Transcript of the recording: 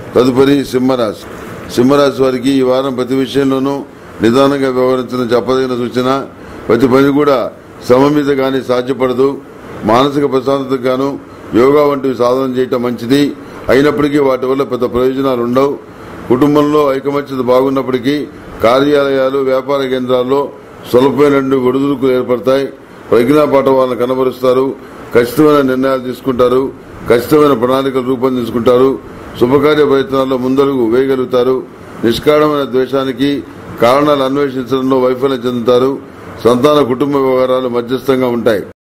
తదుపరి సింహరాశి సింహరాశి వారికి ఈ వారం ప్రతి విషయంలోనూ నిదానంగా వ్యవహరించడం చెప్పదగిన సూచన ప్రతి పని కూడా శ్రమ మీద కానీ సాధ్యపడదు మానసిక ప్రశాంతతకు గాను యోగా వంటివి సాధన చేయటం మంచిది అయినప్పటికీ వాటి వల్ల పెద్ద ప్రయోజనాలు ఉండవు కుటుంబంలో ఐకమత్యత బాగున్నప్పటికీ కార్యాలయాలు వ్యాపార కేంద్రాల్లో స్వల్పమైన ఒడిదుడుకులు ఏర్పడతాయి ప్రజ్ఞాపాఠ వాళ్ళని కనబరుస్తారు ఖచ్చితమైన నిర్ణయాలు తీసుకుంటారు ఖచ్చితమైన ప్రణాళికలు రూపొందించుకుంటారు శుభకార్య ప్రయత్నాల్లో ముందడుగు వేయగలుగుతారు నిష్కారణమైన ద్వేషానికి కారణాలు అన్వేషించడంలో వైఫల్యం చెందుతారు సంతాన కుటుంబ వ్యవహారాలు మధ్యస్థంగా ఉంటాయి